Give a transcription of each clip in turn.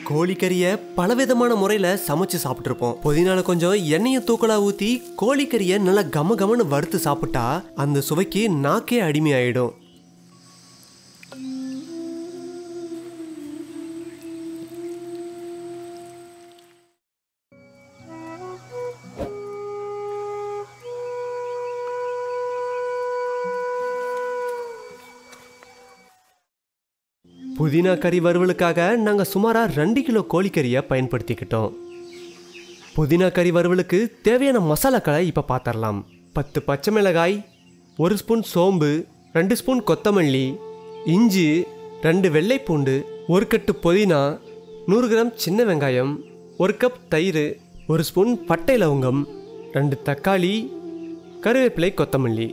கோழிக்கறியை பலவிதமான முறையில் சமைச்சு சாப்பிட்ருப்போம் புதினால கொஞ்சம் எண்ணெயை தூக்கலா ஊற்றி கோழிக்கறியை நல்லா கம கமன்னு வறுத்து சாப்பிட்டா அந்த சுவைக்கு நாக்கே அடிமையாயிடும் புதினா கறி வறுவலுக்காக நாங்கள் சுமாராக ரெண்டு கிலோ கோழிக்கறியை பயன்படுத்திக்கிட்டோம் புதினா கறி வறுவலுக்கு தேவையான மசாலாக்களை இப்போ பார்த்துடலாம் பத்து பச்சை மிளகாய் ஒரு ஸ்பூன் சோம்பு ரெண்டு ஸ்பூன் கொத்தமல்லி இஞ்சி ரெண்டு வெள்ளை பூண்டு ஒரு கட்டு புதினா நூறு கிராம் சின்ன வெங்காயம் ஒரு கப் தயிர் ஒரு ஸ்பூன் பட்டை லவங்கம் ரெண்டு தக்காளி கருவேப்பிலை கொத்தமல்லி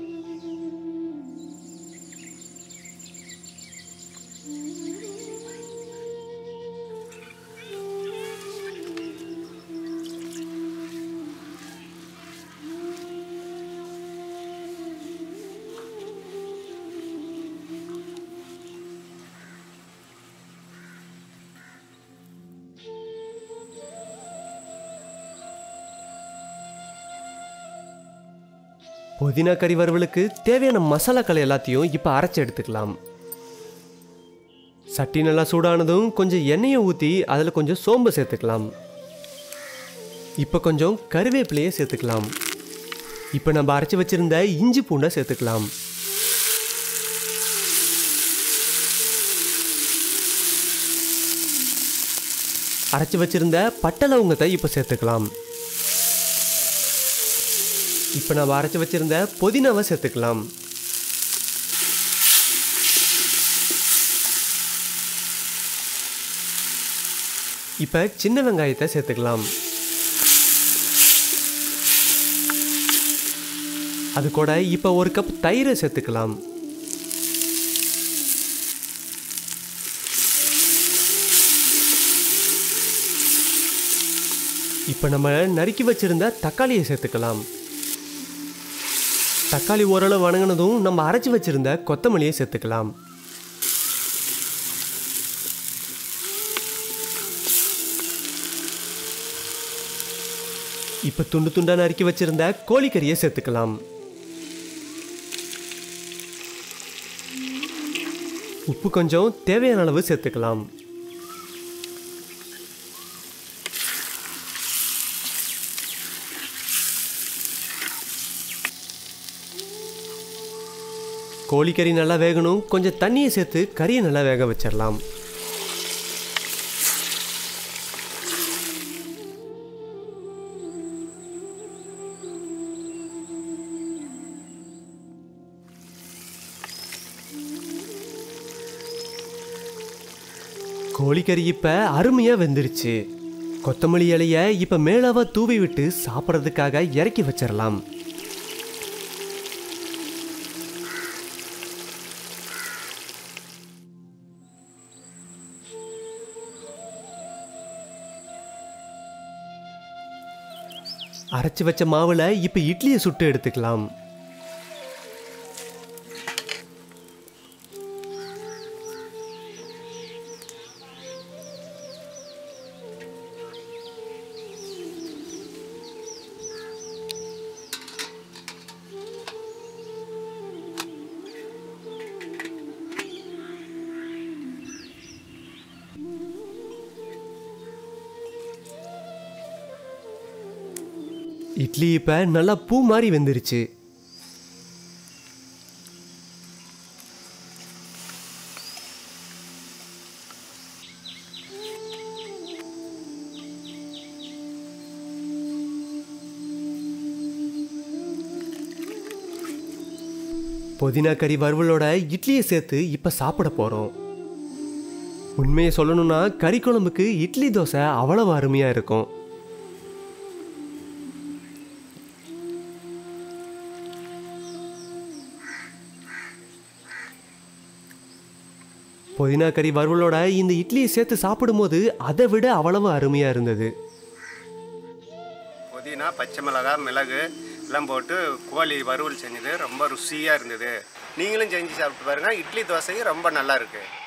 புதினா கறி வறுவலுக்கு தேவையான மசாலாக்கள் எல்லாத்தையும் இப்போ அரைச்சி எடுத்துக்கலாம் சட்டி நல்லா சூடானதும் கொஞ்சம் எண்ணெயை ஊற்றி அதில் கொஞ்சம் சோம்பு சேர்த்துக்கலாம் இப்போ கொஞ்சம் கருவேப்பிலையை சேர்த்துக்கலாம் இப்போ நம்ம அரைச்சி வச்சிருந்த இஞ்சி பூண்டை சேர்த்துக்கலாம் அரைச்சி வச்சிருந்த பட்டை லவங்கத்தை இப்போ சேர்த்துக்கலாம் இப்போ நம்ம அரைச்சி வச்சிருந்த புதினாவை சேர்த்துக்கலாம் இப்போ சின்ன வெங்காயத்தை சேர்த்துக்கலாம் அது கூட இப்போ ஒரு கப் தயிரை சேர்த்துக்கலாம் இப்போ நம்ம நறுக்கி வச்சிருந்த தக்காளியை சேர்த்துக்கலாம் தக்காளி ஓரளவு வணங்கினதும் நம்ம அரைச்சி வச்சிருந்த கொத்தமல்லியை சேர்த்துக்கலாம் இப்போ துண்டு துண்டா நறுக்கி வச்சிருந்த கோழிக்கறியை சேர்த்துக்கலாம் உப்பு கொஞ்சம் தேவையான அளவு சேர்த்துக்கலாம் கோழிக்கறி நல்லா வேகணும் கொஞ்சம் தண்ணியை சேர்த்து கறியை நல்லா வேக வச்சிடலாம் கோழிக்கறி இப்ப அருமையா வெந்துருச்சு கொத்தமல்லி இலைய இப்ப மேலாவா தூவி விட்டு சாப்பிட்றதுக்காக இறக்கி வச்சிடலாம் அரைச்சு வச்ச மாவுல இப்ப இட்லியை சுட்டு எடுத்துக்கலாம் இட்லி இப்ப நல்லா பூ மாதிரி வெந்துருச்சு புதினா கறி வறுவலோட இட்லியை சேர்த்து இப்ப சாப்பிட போறோம் உண்மையை சொல்லணும்னா கறி குழம்புக்கு இட்லி தோசை அவ்வளவு அருமையா இருக்கும் புதினா கறி வறுவலோட இந்த இட்லியை சேர்த்து சாப்பிடும்போது அதை விட அவ்வளவு அருமையா இருந்தது புதினா பச்சை மிளகாய் மிளகு எல்லாம் போட்டு கோழி வறுவல் செஞ்சது ரொம்ப ருசியாக இருந்தது நீங்களும் செஞ்சு சாப்பிட்டு பாருங்கள் இட்லி தோசையும் ரொம்ப நல்லா இருக்குது